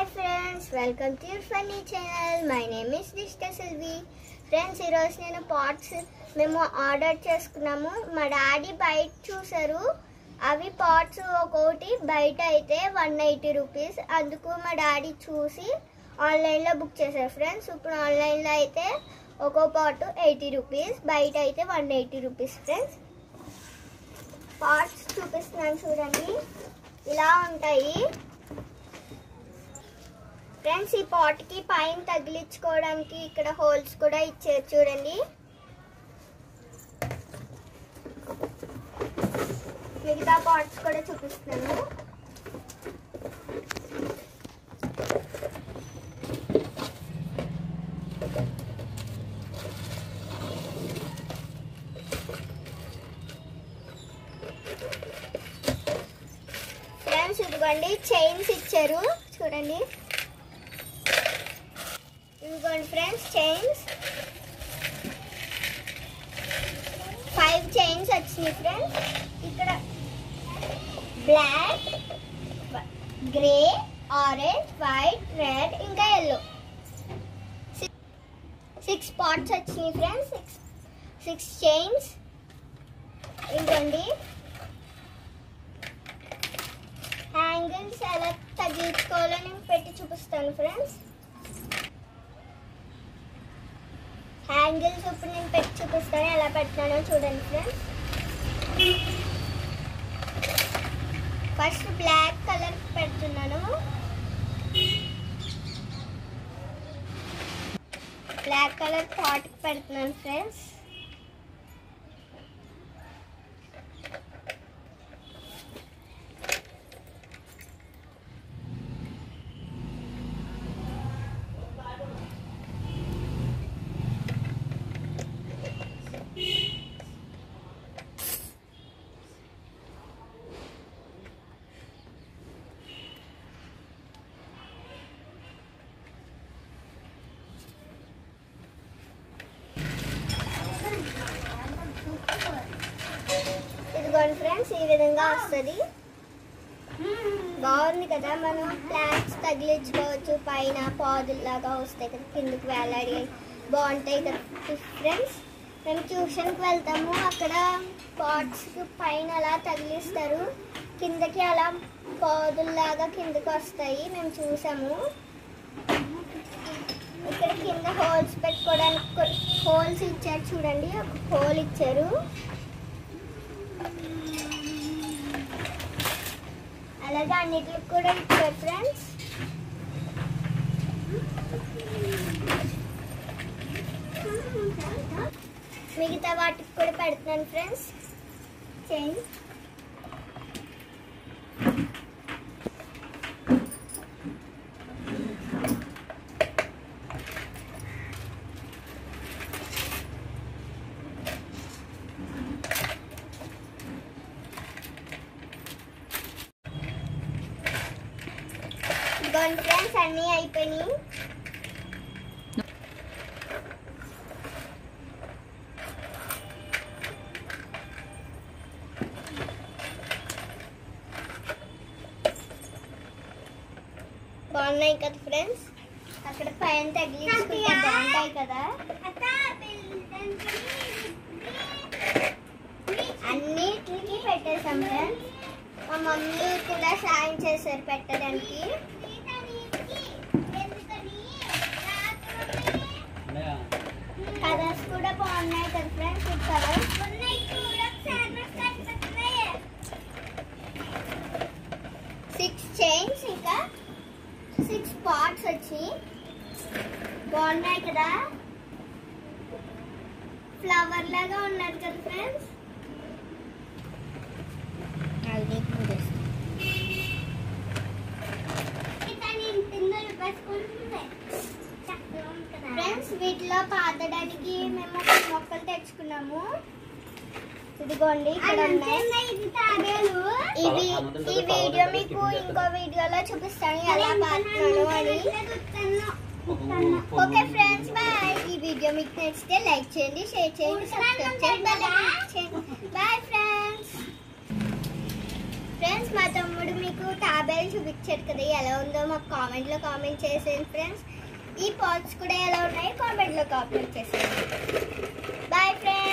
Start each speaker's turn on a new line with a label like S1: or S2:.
S1: friends welcome to your funny channel my name is దిష్ట Selvi friends ఈరోజు నేను pots మేము ఆర్డర్ చేసుకున్నాము మా డాడీ బయట చూసారు అవి పాట్స్ ఒక్కొక్కటి బయట అయితే వన్ ఎయిటీ రూపీస్ అందుకు మా డాడీ చూసి ఆన్లైన్లో బుక్ చేశారు ఫ్రెండ్స్ ఇప్పుడు ఆన్లైన్లో అయితే ఒక్కో పాట్ ఎయిటీ రూపీస్ బయట అయితే one eighty rupees friends parts చూపిస్తున్నాను చూడండి ఇలా ఉంటాయి ఫ్రెండ్స్ ఈ పాట్ కి పైన తగిలించుకోవడానికి ఇక్కడ హోల్స్ కూడా ఇచ్చారు చూడండి మిగతా పార్ట్స్ కూడా చూపిస్తున్నాను ఫ్రెండ్స్ ఇదిగోండి చైన్స్ ఇచ్చారు చూడండి ఇదిగోండి ఫ్రెండ్స్ చైన్స్ ఫైవ్ చైన్స్ వచ్చినాయి ఫ్రెండ్స్ ఇక్కడ black grey orange white red ఇంకా ఎల్లో సిక్స్ పార్ట్స్ వచ్చినాయి ఫ్రెండ్స్ సిక్స్ సిక్స్ చైన్స్ ఇదిగోండి హ్యాంగిల్స్ ఎలా తగ్గించుకోవాలో నేను పెట్టి చూపిస్తాను ఫ్రెండ్స్ హ్యాంగిల్స్ ఇప్పుడు నేను పెట్టి చూపిస్తాను ఎలా పెట్టినానో చూడండి ఫ్రెండ్స్ ఫస్ట్ బ్లాక్ కలర్ పెడుతున్నాను బ్లాక్ కలర్ పాట్ పెడుతున్నాను ఫ్రెండ్స్ ఇదిగోండి ఫ్రెండ్స్ ఈ విధంగా వస్తుంది బాగుంది కదా మనం ప్లాంట్స్ తగిలించుకోవచ్చు పైన పాదుల్లాగా వస్తాయి కదా కిందకి వేలాడి బాగుంటాయి కదా ఫ్రెండ్స్ మేము ట్యూషన్కి వెళ్తాము అక్కడ పాట్స్ పైన అలా తగిలిస్తారు కిందకి అలా పాదుల్లాగా కిందకి వస్తాయి మేము చూసాము ఇక్కడ కింద హోల్స్ పెట్టుకోవడానికి హోల్స్ ఇచ్చారు చూడండి ఒక హోల్ ఇచ్చారు అలాగే అన్నిటికి కూడా ఇచ్చారు ఫ్రెండ్స్ మిగతా వాటికి కూడా పెడుతున్నాను ఫ్రెండ్స్ చైన్ ఇదిగోండి ఫ్రెండ్స్ అన్నీ అయిపోయినాయి బాగున్నాయి కదా ఫ్రెండ్స్ అక్కడ పైన తగిలించుకుంటే బాగుంటాయి కదా అన్నిటికి పెట్టేసాం ఫ్రెండ్స్ మా మమ్మీ కూడా సాయం చేశారు పెట్టడానికి కలర్స్ కూడా బాగున్నాయి కదా ఫ్రెండ్స్ ఈ కలర్స్ సిక్స్ చైన్స్ ఇంకా సిక్స్ పార్ట్స్ వచ్చి బాగున్నాయి కదా ఫ్లవర్ లాగా ఉన్నది కదా ఫ్రెండ్స్ ఫ్రెండ్స్ వీటిలో పాతడానికి మేము మొక్కలు తెచ్చుకున్నాము ఇదిగోండి ఇక్కడ ఉన్నాయి ఇవి ఈ వీడియో మీకు ఇంకో వీడియోలో చూపిస్తాను ఎలా పాతున్నాను అని ఓకే ఫ్రెండ్స్ బాయ్ ఈ వీడియో మీకు నచ్చితే లైక్ చేయండి షేర్ చేయండి సబ్స్క్రైబ్ చేయండి బాయ్ ఫ్రెండ్స్ ఫ్రెండ్స్ మా తమ్ముడు మీకు తాబేలు చూపించాడు కదా ఎలా ఉందో మాకు కామెంట్లో కామెంట్ చేసేయండి ఫ్రెండ్స్ ఈ పాట్స్ కూడా ఎలా ఉన్నాయో కామెంట్లో కామెంట్ చేసేయండి బాయ్ ఫ్రెండ్స్